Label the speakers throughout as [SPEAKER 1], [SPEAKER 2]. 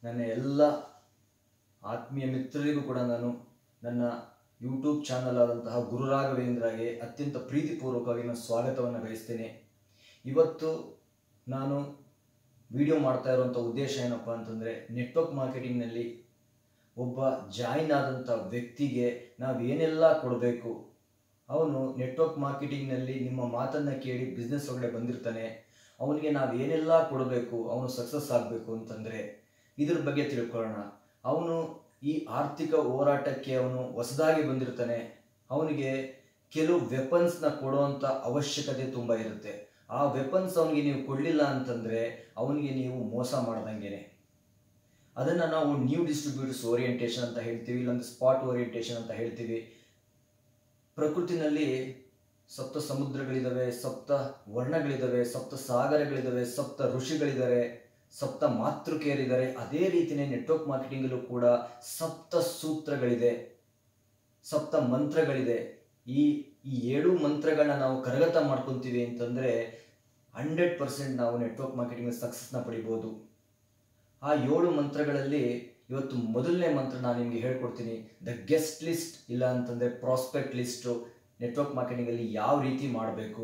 [SPEAKER 1] ನನ್ನ ಎಲ್ಲ ಆತ್ಮೀಯ ಮಿತ್ರರಿಗೂ ಕೂಡ ನಾನು ನನ್ನ ಯೂಟ್ಯೂಬ್ ಚಾನಲ್ ಆದಂತಹ ಗುರುರಾಘವೇಂದ್ರಗೆ ಅತ್ಯಂತ ಪ್ರೀತಿಪೂರ್ವಕವಾಗಿ ನಾನು ಸ್ವಾಗತವನ್ನು ಬಯಸ್ತೇನೆ ಇವತ್ತು ನಾನು ವಿಡಿಯೋ ಮಾಡ್ತಾ ಇರುವಂಥ ಉದ್ದೇಶ ಏನಪ್ಪ ಅಂತಂದರೆ ನೆಟ್ವರ್ಕ್ ಮಾರ್ಕೆಟಿಂಗ್ನಲ್ಲಿ ಒಬ್ಬ ಜಾಯಿನ್ ಆದಂಥ ವ್ಯಕ್ತಿಗೆ ನಾವು ಏನೆಲ್ಲ ಕೊಡಬೇಕು ಅವನು ನೆಟ್ವರ್ಕ್ ಮಾರ್ಕೆಟಿಂಗ್ನಲ್ಲಿ ನಿಮ್ಮ ಮಾತನ್ನು ಕೇಳಿ ಬಿಸ್ನೆಸ್ ಒಳಗಡೆ ಬಂದಿರ್ತಾನೆ ಅವನಿಗೆ ನಾವು ಏನೆಲ್ಲ ಕೊಡಬೇಕು ಅವನು ಸಕ್ಸಸ್ ಆಗಬೇಕು ಅಂತಂದರೆ ಇದ್ರ ಬಗ್ಗೆ ತಿಳ್ಕೊಳ್ಳೋಣ ಅವನು ಈ ಆರ್ಥಿಕ ಹೋರಾಟಕ್ಕೆ ಅವನು ಹೊಸದಾಗಿ ಬಂದಿರ್ತಾನೆ ಅವನಿಗೆ ಕೆಲವು ವೆಪನ್ಸ್ನ ಕೊಡುವಂಥ ಅವಶ್ಯಕತೆ ತುಂಬ ಇರುತ್ತೆ ಆ ವೆಪನ್ಸ್ ಅವನಿಗೆ ನೀವು ಕೊಡಲಿಲ್ಲ ಅಂತಂದರೆ ಅವನಿಗೆ ನೀವು ಮೋಸ ಮಾಡ್ದಂಗೆನೆ ಅದನ್ನು ನಾವು ನ್ಯೂ ಡಿಸ್ಟ್ರಿಬ್ಯೂಟರ್ಸ್ ಓರಿಯೆಂಟೇಷನ್ ಅಂತ ಹೇಳ್ತೀವಿ ಇಲ್ಲೊಂದು ಸ್ಪಾಟ್ ಓರಿಯೆಂಟೇಷನ್ ಅಂತ ಹೇಳ್ತೀವಿ ಪ್ರಕೃತಿನಲ್ಲಿ ಸಪ್ತ ಸಮುದ್ರಗಳಿದ್ದಾವೆ ಸಪ್ತ ವರ್ಣಗಳಿದ್ದಾವೆ ಸಪ್ತ ಸಾಗರಗಳಿದ್ದಾವೆ ಸಪ್ತ ಋಷಿಗಳಿದ್ದಾರೆ ಸಪ್ತ ಮಾತೃಕೆಯರಿದ್ದಾರೆ ಅದೇ ರೀತಿಯೇ ನೆಟ್ವರ್ಕ್ ಮಾರ್ಕೆಟಿಂಗಲ್ಲೂ ಕೂಡ ಸಪ್ತ ಸೂತ್ರಗಳಿದೆ ಸಪ್ತ ಮಂತ್ರಗಳಿದೆ ಈ ಈ ಏಳು ಮಂತ್ರಗಳನ್ನ ನಾವು ಕರಗತ ಮಾಡ್ಕೊತೀವಿ ಅಂತಂದರೆ ಹಂಡ್ರೆಡ್ ಪರ್ಸೆಂಟ್ ನಾವು ನೆಟ್ವರ್ಕ್ ಮಾರ್ಕೆಟಿಂಗ್ ಸಕ್ಸಸ್ನ ಪಡಿಬೋದು ಆ ಏಳು ಮಂತ್ರಗಳಲ್ಲಿ ಇವತ್ತು ಮೊದಲನೇ ಮಂತ್ರ ನಾನು ನಿಮಗೆ ಹೇಳ್ಕೊಡ್ತೀನಿ ದ ಗೆಸ್ಟ್ ಲಿಸ್ಟ್ ಇಲ್ಲ ಅಂತಂದರೆ ಪ್ರಾಸ್ಪೆಕ್ಟ್ ಲಿಸ್ಟು ನೆಟ್ವರ್ಕ್ ಮಾರ್ಕೆಟಿಂಗಲ್ಲಿ ಯಾವ ರೀತಿ ಮಾಡಬೇಕು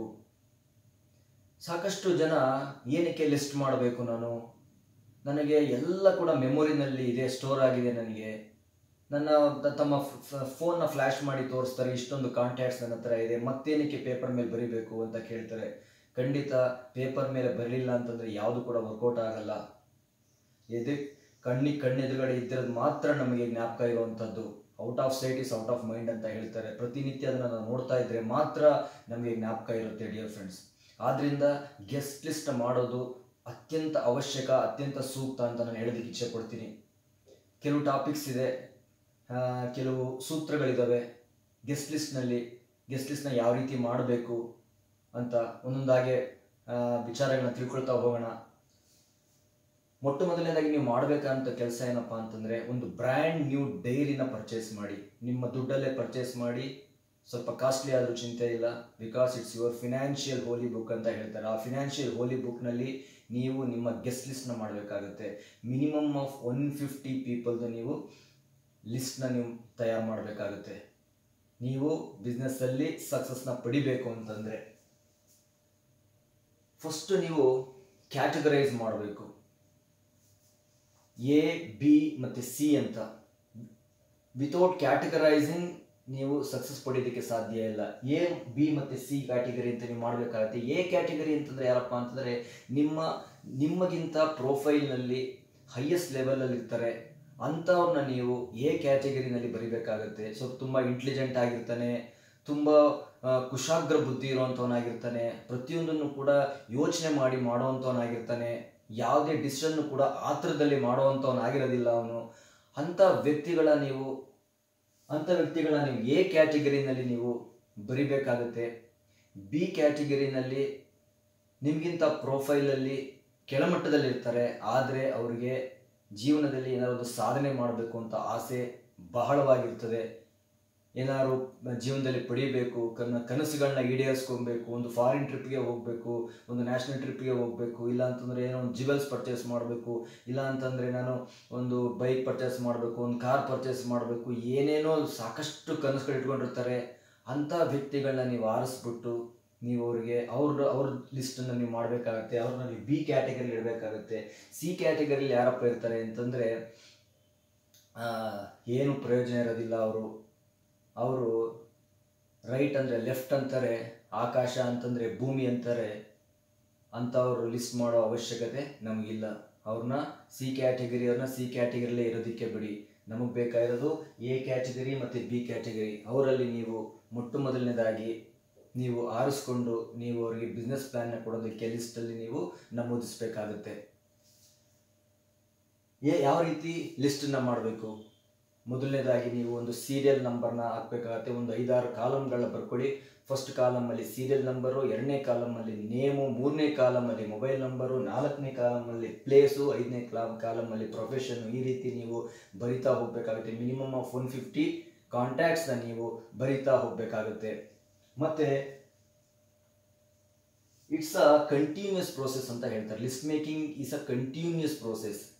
[SPEAKER 1] ಸಾಕಷ್ಟು ಜನ ಏನಕ್ಕೆ ಲಿಸ್ಟ್ ಮಾಡಬೇಕು ನಾನು ನನಗೆ ಎಲ್ಲ ಕೂಡ ಮೆಮೊರಿನಲ್ಲಿ ಇದೆ ಸ್ಟೋರ್ ಆಗಿದೆ ನನಗೆ ನನ್ನ ತ- ತಮ್ಮ ಫೋನ್ನ ಫ್ಲ್ಯಾಶ್ ಮಾಡಿ ತೋರಿಸ್ತಾರೆ ಇಷ್ಟೊಂದು ಕಾಂಟ್ಯಾಕ್ಟ್ಸ್ ನನ್ನ ಹತ್ರ ಇದೆ ಮತ್ತೇನಕ್ಕೆ ಪೇಪರ್ ಮೇಲೆ ಬರಿಬೇಕು ಅಂತ ಕೇಳ್ತಾರೆ ಖಂಡಿತ ಪೇಪರ್ ಮೇಲೆ ಬರಲಿಲ್ಲ ಅಂತಂದರೆ ಯಾವುದು ಕೂಡ ವರ್ಕೌಟ್ ಆಗಲ್ಲ ಎದೆ ಕಣ್ಣಿಗೆ ಕಣ್ಣೆದುರುಗಡೆ ಇದ್ದಿರೋದು ಮಾತ್ರ ನಮಗೆ ಜ್ಞಾಪಕ ಇರುವಂಥದ್ದು out of sight is out of mind ಅಂತ ಹೇಳ್ತಾರೆ ಪ್ರತಿನಿತ್ಯ ಅದನ್ನು ನಾವು ನೋಡ್ತಾ ಇದ್ರೆ ಮಾತ್ರ ನಮಗೆ ಜ್ಞಾಪಕ ಇರುತ್ತೆ ಡಿಯರ್ ಫ್ರೆಂಡ್ಸ್ ಆದ್ದರಿಂದ ಗೆಸ್ಟ್ ಲಿಸ್ಟ್ ಮಾಡೋದು ಅತ್ಯಂತ ಅವಶ್ಯಕ ಅತ್ಯಂತ ಸೂಕ್ತ ಅಂತ ನಾನು ಹೇಳೋದಕ್ಕೆ ಇಚ್ಛೆ ಪಡ್ತೀನಿ ಕೆಲವು ಟಾಪಿಕ್ಸ್ ಇದೆ ಆ, ಕೆಲವು ಸೂತ್ರಗಳಿದ್ದಾವೆ ಗೆಸ್ಟ್ ಲಿಸ್ಟ್ನಲ್ಲಿ ಗೆಸ್ಟ್ ಲಿಸ್ಟ್ನ ಯಾವ ರೀತಿ ಮಾಡಬೇಕು ಅಂತ ಒಂದೊಂದಾಗೆ ಆ, ವಿಚಾರಗಳನ್ನ ತಿಳ್ಕೊಳ್ತಾ ಹೋಗೋಣ ಮೊಟ್ಟ ಮೊದಲನೇದಾಗಿ ನೀವು ಮಾಡಬೇಕಂತ ಕೆಲಸ ಏನಪ್ಪ ಅಂತಂದರೆ ಒಂದು ಬ್ರ್ಯಾಂಡ್ ನ್ಯೂ ಡೈರಿನ ಪರ್ಚೇಸ್ ಮಾಡಿ ನಿಮ್ಮ ದುಡ್ಡಲ್ಲೇ ಪರ್ಚೇಸ್ ಮಾಡಿ ಸ್ವಲ್ಪ ಕಾಸ್ಟ್ಲಿ ಆದರೂ ಚಿಂತೆ ಇಲ್ಲ because it's your financial holy book ಅಂತ ಹೇಳ್ತಾರೆ ಆ ಫಿನಾನ್ಷಿಯಲ್ ಹೋಲಿ ಬುಕ್ನಲ್ಲಿ ನೀವು ನಿಮ್ಮ ಗೆಸ್ಟ್ ಲಿಸ್ಟ್ನ ಮಾಡಬೇಕಾಗುತ್ತೆ ಮಿನಿಮಮ್ ಆಫ್ ಒನ್ ಫಿಫ್ಟಿ ಪೀಪಲ್ದು ನೀವು ಲಿಸ್ಟ್ನ ನೀವು ತಯಾರು ಮಾಡಬೇಕಾಗುತ್ತೆ ನೀವು ಬಿಸ್ನೆಸ್ಸಲ್ಲಿ ಸಕ್ಸಸ್ನ ಪಡಿಬೇಕು ಅಂತಂದರೆ ಫಸ್ಟ್ ನೀವು ಕ್ಯಾಟಗರೈಸ್ ಮಾಡಬೇಕು ಎ ಬಿ ಮತ್ತು ಸಿ ಅಂತ ವಿತೌಟ್ ಕ್ಯಾಟಗರೈಸಿಂಗ್ ನೀವು ಸಕ್ಸಸ್ ಪಡೆಯೋದಕ್ಕೆ ಸಾಧ್ಯ ಇಲ್ಲ ಎ ಬಿ ಮತ್ತು ಸಿ ಕ್ಯಾಟಗರಿ ಅಂತ ನೀವು ಮಾಡಬೇಕಾಗುತ್ತೆ ಎ ಕ್ಯಾಟಗರಿ ಅಂತಂದರೆ ಯಾರಪ್ಪ ಅಂತಂದರೆ ನಿಮ್ಮ ನಿಮಗಿಂತ ಪ್ರೊಫೈಲ್ನಲ್ಲಿ ಹೈಯೆಸ್ಟ್ ಲೆವೆಲಲ್ಲಿ ಇರ್ತಾರೆ ಅಂಥವ್ರನ್ನ ನೀವು ಎ ಕ್ಯಾಟಗರಿನಲ್ಲಿ ಬರಿಬೇಕಾಗುತ್ತೆ ಸೊ ತುಂಬ ಇಂಟೆಲಿಜೆಂಟ್ ಆಗಿರ್ತಾನೆ ತುಂಬ ಆ, ಕುಶಾಗ್ರ ಬುದ್ಧಿ ಇರುವಂಥವನಾಗಿರ್ತಾನೆ ಪ್ರತಿಯೊಂದನ್ನು ಕೂಡ ಯೋಚನೆ ಮಾಡಿ ಮಾಡುವಂಥವನಾಗಿರ್ತಾನೆ ಯಾವುದೇ ಡಿಸಿಷನ್ನು ಕೂಡ ಆತರದಲ್ಲಿ ಮಾಡುವಂಥವನಾಗಿರೋದಿಲ್ಲ ಅವನು ಅಂಥ ವ್ಯಕ್ತಿಗಳ ನೀವು ಅಂಥ ವ್ಯಕ್ತಿಗಳ ನೀವು ಎ ಕ್ಯಾಟಗರಿನಲ್ಲಿ ನೀವು ಬರಿಬೇಕಾಗುತ್ತೆ ಬಿ ಕ್ಯಾಟಗರಿನಲ್ಲಿ ನಿಮಗಿಂತ ಪ್ರೊಫೈಲಲ್ಲಿ ಕೆಳಮಟ್ಟದಲ್ಲಿ ಇರ್ತಾರೆ ಆದರೆ ಅವರಿಗೆ ಜೀವನದಲ್ಲಿ ಏನಾದ್ರು ಒಂದು ಸಾಧನೆ ಮಾಡಬೇಕು ಅಂತ ಆಸೆ ಬಹಳವಾಗಿರ್ತದೆ ಏನಾದ್ರು ಜೀವನದಲ್ಲಿ ಪಡಿಬೇಕು ಕನ ಕನಸುಗಳನ್ನ ಈಡೇರಿಸ್ಕೊಬೇಕು ಒಂದು ಫಾರಿನ್ ಟ್ರಿಪ್ಗೆ ಹೋಗಬೇಕು ಒಂದು ನ್ಯಾಷನಲ್ ಟ್ರಿಪ್ಗೆ ಹೋಗಬೇಕು ಇಲ್ಲ ಅಂತಂದರೆ ಏನೋ ಒಂದು ಜಿವೆಲ್ಸ್ ಪರ್ಚೇಸ್ ಮಾಡಬೇಕು ಇಲ್ಲ ಅಂತಂದರೆ ನಾನು ಒಂದು ಬೈಕ್ ಪರ್ಚೇಸ್ ಮಾಡಬೇಕು ಒಂದು ಕಾರ್ ಪರ್ಚೇಸ್ ಮಾಡಬೇಕು ಏನೇನೋ ಸಾಕಷ್ಟು ಕನಸುಗಳು ಇಟ್ಕೊಂಡಿರ್ತಾರೆ ಅಂಥ ವ್ಯಕ್ತಿಗಳನ್ನ ನೀವು ಆರಿಸ್ಬಿಟ್ಟು ನೀವು ಅವರಿಗೆ ಅವ್ರ ಅವ್ರ ಲಿಸ್ಟನ್ನು ನೀವು ಮಾಡಬೇಕಾಗುತ್ತೆ ಅವ್ರನ್ನ ನೀವು ಬಿ ಕ್ಯಾಟಗರಿ ಇಡಬೇಕಾಗುತ್ತೆ ಸಿ ಕ್ಯಾಟಗರಿಲಿ ಯಾರಪ್ಪ ಇರ್ತಾರೆ ಅಂತಂದರೆ ಏನು ಪ್ರಯೋಜನ ಇರೋದಿಲ್ಲ ಅವರು ಅವರು ರೈಟ್ ಅಂದರೆ ಲೆಫ್ಟ್ ಅಂತಾರೆ ಆಕಾಶ ಅಂತಂದರೆ ಭೂಮಿ ಅಂತಾರೆ ಅಂಥವ್ರು ಲಿಸ್ಟ್ ಮಾಡೋ ಅವಶ್ಯಕತೆ ನಮಗಿಲ್ಲ ಅವ್ರನ್ನ ಸಿ ಕ್ಯಾಟಗರಿ ಅವ್ರನ್ನ ಸಿ ಕ್ಯಾಟಗರಿಲೇ ಇರೋದಕ್ಕೆ ಬಿಡಿ ನಮಗೆ ಬೇಕಾಗಿರೋದು ಎ ಕ್ಯಾಟಗರಿ ಮತ್ತು ಬಿ ಕ್ಯಾಟಗರಿ ಅವರಲ್ಲಿ ನೀವು ಮೊಟ್ಟ ಮೊದಲನೇದಾಗಿ ನೀವು ಆರಿಸ್ಕೊಂಡು ನೀವು ಅವರಿಗೆ ಬಿಸ್ನೆಸ್ ಪ್ಲ್ಯಾನ್ನ ಕೊಡೋದಕ್ಕೆ ಲಿಸ್ಟಲ್ಲಿ ನೀವು ನಮೂದಿಸಬೇಕಾಗುತ್ತೆ ಏ ಯಾವ ರೀತಿ ಲಿಸ್ಟನ್ನು ಮಾಡಬೇಕು ಮೊದಲನೇದಾಗಿ ನೀವು ಒಂದು ಸೀರಿಯಲ್ ನಂಬರ್ನ ಹಾಕಬೇಕಾಗತ್ತೆ ಒಂದು ಐದಾರು ಕಾಲಮ್ಗಳನ್ನ ಬರ್ಕೊಳ್ಳಿ ಫಸ್ಟ್ ಕಾಲಮಲ್ಲಿ ಸೀರಿಯಲ್ ನಂಬರು ಎರಡನೇ ಕಾಲಮಲ್ಲಿ ನೇಮು ಮೂರನೇ ಕಾಲಮಲ್ಲಿ ಮೊಬೈಲ್ ನಂಬರು ನಾಲ್ಕನೇ ಕಾಲಮಲ್ಲಿ ಪ್ಲೇಸು ಐದನೇ ಕ್ಲಾ ಕಾಲಮಲ್ಲಿ ಪ್ರೊಫೆಷನ್ನು ಈ ರೀತಿ ನೀವು ಬರಿತಾ ಹೋಗಬೇಕಾಗುತ್ತೆ ಮಿನಿಮಮ್ ಆಫ್ ಒನ್ ಫಿಫ್ಟಿ ಕಾಂಟ್ಯಾಕ್ಟ್ಸ್ನ ನೀವು ಬರಿತಾ ಹೋಗಬೇಕಾಗುತ್ತೆ ಮತ್ತು ಇಟ್ಸ್ ಅ ಕಂಟಿನ್ಯೂಸ್ ಪ್ರೋಸೆಸ್ ಅಂತ ಹೇಳ್ತಾರೆ list making is a continuous process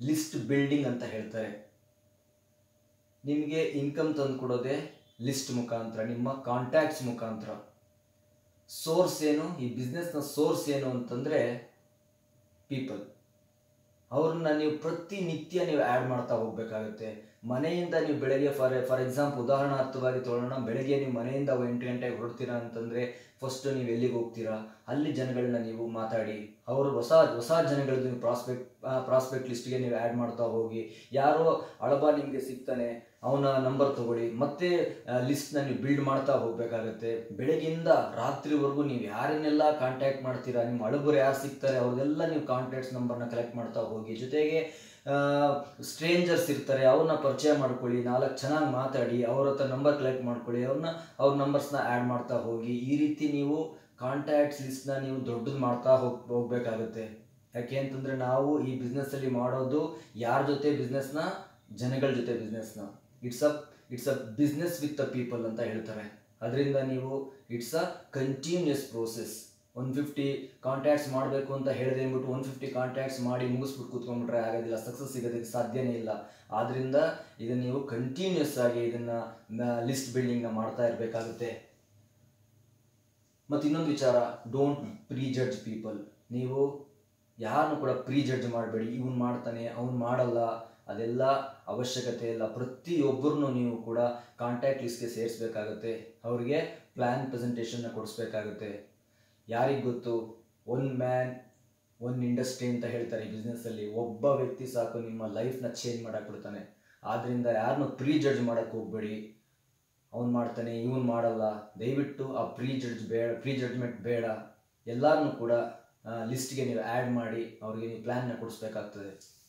[SPEAKER 1] list building ಅಂತ ಹೇಳ್ತಾರೆ ನಿಮಗೆ ಇನ್ಕಮ್ ತಂದು ಕೊಡೋದೇ ಲಿಸ್ಟ್ ಮುಖಾಂತರ ನಿಮ್ಮ ಕಾಂಟ್ಯಾಕ್ಟ್ಸ್ ಮುಖಾಂತರ ಸೋರ್ಸ್ ಏನು ಈ ಬಿಸ್ನೆಸ್ನ ಸೋರ್ಸ್ ಏನು ಅಂತಂದರೆ ಪೀಪಲ್ ಅವ್ರನ್ನ ನೀವು ಪ್ರತಿನಿತ್ಯ ನೀವು ಆ್ಯಡ್ ಮಾಡ್ತಾ ಹೋಗ್ಬೇಕಾಗುತ್ತೆ ಮನೆಯಿಂದ ನೀವು ಬೆಳಗ್ಗೆ ಫಾರ್ ಫಾರ್ ಎಕ್ಸಾಂಪಲ್ ಉದಾಹರಣಾರ್ಥವಾಗಿ ತೊಗೊಳ್ಳೋಣ ಬೆಳಗ್ಗೆ ನೀವು ಮನೆಯಿಂದ ಎಂಟು ಗಂಟೆಗೆ ಹೊರಡ್ತೀರಾ ಅಂತಂದರೆ ಫಸ್ಟ್ ನೀವು ಎಲ್ಲಿಗೆ ಹೋಗ್ತೀರಾ ಅಲ್ಲಿ ಜನಗಳನ್ನ ನೀವು ಮಾತಾಡಿ ಅವರು ಹೊಸ ಹೊಸ ಜನಗಳದ್ದು ನೀವು ಪ್ರಾಸ್ಪೆಕ್ಟ್ ಪ್ರಾಸ್ಪೆಕ್ಟ್ ಲಿಸ್ಟ್ಗೆ ನೀವು ಆ್ಯಡ್ ಮಾಡ್ತಾ ಹೋಗಿ ಯಾರೋ ಅಳಬ ನಿಮಗೆ ಸಿಗ್ತಾನೆ ಅವನ ನಂಬರ್ ತಗೊಳ್ಳಿ ಮತ್ತೆ ಲಿಸ್ಟ್ನ ನೀವು ಬಿಲ್ಡ್ ಮಾಡ್ತಾ ಹೋಗಬೇಕಾಗತ್ತೆ ಬೆಳಗ್ಗಿಂದ ರಾತ್ರಿವರೆಗೂ ನೀವು ಯಾರನ್ನೆಲ್ಲ ಕಾಂಟ್ಯಾಕ್ಟ್ ಮಾಡ್ತೀರಾ ನಿಮ್ಮ ಅಳಬರು ಯಾರು ಸಿಗ್ತಾರೆ ಅವ್ರದ್ದೆಲ್ಲ ನೀವು ಕಾಂಟ್ಯಾಕ್ಟ್ಸ್ ನಂಬರ್ನ ಕಲೆಕ್ಟ್ ಮಾಡ್ತಾ ಹೋಗಿ ಜೊತೆಗೆ ಸ್ಟ್ರೇಂಜರ್ಸ್ ಇರ್ತಾರೆ ಅವ್ರನ್ನ ಪರಿಚಯ ಮಾಡ್ಕೊಳ್ಳಿ ನಾಲ್ಕು ಚೆನ್ನಾಗಿ ಮಾತಾಡಿ ಅವ್ರ ಹತ್ರ ನಂಬರ್ ಕಲೆಕ್ಟ್ ಮಾಡ್ಕೊಳ್ಳಿ ಅವ್ರನ್ನ ಅವ್ರ ನಂಬರ್ಸ್ನ ಆ್ಯಡ್ ಮಾಡ್ತಾ ಹೋಗಿ ಈ ರೀತಿ ನೀವು ಕಾಂಟ್ಯಾಕ್ಟ್ಸ್ ಲಿಸ್ಟ್ನ ನೀವು ದೊಡ್ಡದು ಮಾಡ್ತಾ ಹೋಗ್ ಹೋಗ್ಬೇಕಾಗುತ್ತೆ ಯಾಕೆ ಅಂತಂದರೆ ನಾವು ಈ ಬಿಸ್ನೆಸ್ಸಲ್ಲಿ ಮಾಡೋದು ಯಾರ ಜೊತೆ ಬಿಸ್ನೆಸ್ನ ಜನಗಳ ಜೊತೆ ಬಿಸ್ನೆಸ್ನ it's a it's a business with the people ಅಂತ ಹೇಳ್ತಾರೆ ಅದರಿಂದ ನೀವು it's a continuous process one fifty contacts ಮಾಡಬೇಕು ಅಂತ ಹೇಳಿದೆ ಅಂದ್ಬಿಟ್ಟು ಒನ್ ಫಿಫ್ಟಿ ಕಾಂಟ್ಯಾಕ್ಟ್ಸ್ ಮಾಡಿ ಮುಗಿಸ್ಬಿಟ್ಟು ಕೂತ್ಕೊಂಡ್ಬಿಟ್ರೆ ಆಗೋದಿಲ್ಲ ಸಕ್ಸಸ್ ಸಿಗೋದಕ್ಕೆ ಸಾಧ್ಯನೇ ಇಲ್ಲ ಆದ್ದರಿಂದ ಇದನ್ನು ನೀವು ಕಂಟಿನ್ಯೂಸ್ ಆಗಿ ಇದನ್ನು ಲಿಸ್ಟ್ ಬಿಲ್ಡಿಂಗ್ನ ಮಾಡ್ತಾ ಇರಬೇಕಾಗುತ್ತೆ ಮತ್ತು ಇನ್ನೊಂದು ವಿಚಾರ ಡೋಂಟ್ ಪ್ರೀ ಜಡ್ಜ್ ಪೀಪಲ್ ನೀವು ಯಾರನ್ನು ಕೂಡ ಪ್ರೀ ಜಡ್ಜ್ ಮಾಡಬೇಡಿ ಇವನು ಮಾಡ್ತಾನೆ ಅವ್ನು ಮಾಡಲ್ಲ ಅದೆಲ್ಲ ಅವಶ್ಯಕತೆ ಇಲ್ಲ ಪ್ರತಿಯೊಬ್ಬರನ್ನು ನೀವು ಕೂಡ ಕಾಂಟ್ಯಾಕ್ಟ್ ಲಿಸ್ಟ್ಗೆ ಸೇರಿಸ್ಬೇಕಾಗುತ್ತೆ ಅವರಿಗೆ ಪ್ಲ್ಯಾನ್ ಪ್ರೆಸೆಂಟೇಷನ್ನ ಕೊಡಿಸ್ಬೇಕಾಗುತ್ತೆ ಯಾರಿಗೆ ಗೊತ್ತು ಒನ್ ಮ್ಯಾನ್ ಒನ್ ಇಂಡಸ್ಟ್ರಿ ಅಂತ ಹೇಳ್ತಾರೆ ಈ ಬಿಸ್ನೆಸ್ಸಲ್ಲಿ ಒಬ್ಬ ವ್ಯಕ್ತಿ ಸಾಕು ನಿಮ್ಮ ಲೈಫ್ನ ಚೇಂಜ್ ಮಾಡಕ್ಕೆ ಬಿಡ್ತಾನೆ ಆದ್ದರಿಂದ ಯಾರನ್ನೂ ಪ್ರೀ ಜಡ್ಜ್ ಮಾಡೋಕ್ಕೆ ಹೋಗಬೇಡಿ ಅವ್ನು ಮಾಡ್ತಾನೆ ಇವನು ಮಾಡಲ್ಲ ದಯವಿಟ್ಟು ಆ ಪ್ರೀ ಜಡ್ಜ್ ಬೇಡ ಪ್ರೀ ಜಡ್ಜ್ಮೆಂಟ್ ಬೇಡ ಎಲ್ಲರನ್ನೂ ಕೂಡ ಲಿಸ್ಟ್ಗೆ ನೀವು ಆ್ಯಡ್ ಮಾಡಿ ಅವ್ರಿಗೆ ನೀವು ಪ್ಲ್ಯಾನ್ನ ಕೊಡಿಸ್ಬೇಕಾಗ್ತದೆ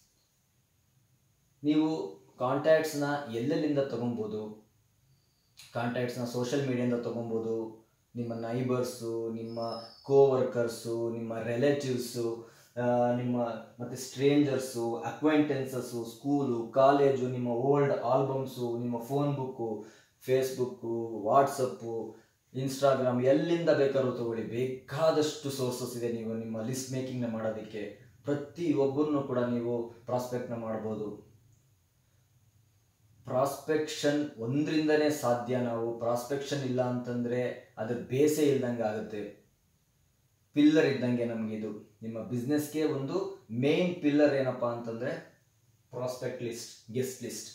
[SPEAKER 1] ನೀವು ಕಾಂಟ್ಯಾಕ್ಟ್ಸ್ನ ಎಲ್ಲೆಲ್ಲಿಂದ ತೊಗೊಬೋದು ಕಾಂಟ್ಯಾಕ್ಟ್ಸ್ನ ಸೋಷಿಯಲ್ ಮೀಡಿಯಿಂದ ತೊಗೊಬೋದು ನಿಮ್ಮ ನೈಬರ್ಸು ನಿಮ್ಮ ಕೋವರ್ಕರ್ಸು ನಿಮ್ಮ ರಿಲೇಟಿವ್ಸು ನಿಮ್ಮ ಮತ್ತು ಸ್ಟ್ರೇಂಜರ್ಸು ಅಕ್ವೈಂಟೆನ್ಸಸ್ಸು ಸ್ಕೂಲು ಕಾಲೇಜು ನಿಮ್ಮ ಓಲ್ಡ್ ಆಲ್ಬಮ್ಸು ನಿಮ್ಮ phone book Facebook WhatsApp Instagram ಎಲ್ಲಿಂದ ಬೇಕಾದ್ರೂ ತಗೊಳ್ಳಿ ಬೇಕಾದಷ್ಟು ಸೋರ್ಸಸ್ ಇದೆ ನೀವು ನಿಮ್ಮ ಲಿಸ್ಟ್ ಮೇಕಿಂಗ್ನ ಮಾಡೋದಕ್ಕೆ ಪ್ರತಿಯೊಬ್ಬರನ್ನು ಕೂಡ ನೀವು ಪ್ರಾಸ್ಪೆಕ್ಟ್ನ ಮಾಡ್ಬೋದು ಪ್ರಾಸ್ಪೆಕ್ಷನ್ ಒಂದರಿಂದನೇ ಸಾಧ್ಯ ನಾವು ಪ್ರಾಸ್ಪೆಕ್ಷನ್ ಇಲ್ಲ ಅಂತಂದರೆ ಅದ್ರ ಬೇಸೇ ಇಲ್ದಂಗೆ ಆಗುತ್ತೆ ಪಿಲ್ಲರ್ ಇದ್ದಂಗೆ ನಮಗಿದು ನಿಮ್ಮ ಬಿಸ್ನೆಸ್ಗೆ ಒಂದು ಮೇನ್ ಪಿಲ್ಲರ್ ಏನಪ್ಪ ಅಂತಂದರೆ ಪ್ರಾಸ್ಪೆಕ್ಟ್ ಲಿಸ್ಟ್ ಗೆಸ್ಟ್ ಲಿಸ್ಟ್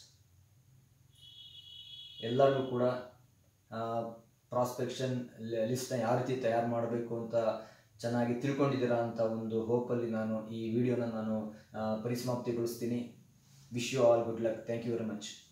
[SPEAKER 1] ಎಲ್ಲರಿಗೂ ಕೂಡ ಪ್ರಾಸ್ಪೆಕ್ಷನ್ ಲಿಸ್ಟ್ನ ಯಾವ ರೀತಿ ತಯಾರು ಮಾಡಬೇಕು ಅಂತ ಚೆನ್ನಾಗಿ ತಿಳ್ಕೊಂಡಿದ್ದೀರಾ ಅಂತ ಒಂದು ಹೋಪಲ್ಲಿ ನಾನು ಈ ವಿಡಿಯೋನ ನಾನು ಪರಿಸಮಾಪ್ತಿಗೊಳಿಸ್ತೀನಿ wish you all good luck thank you very much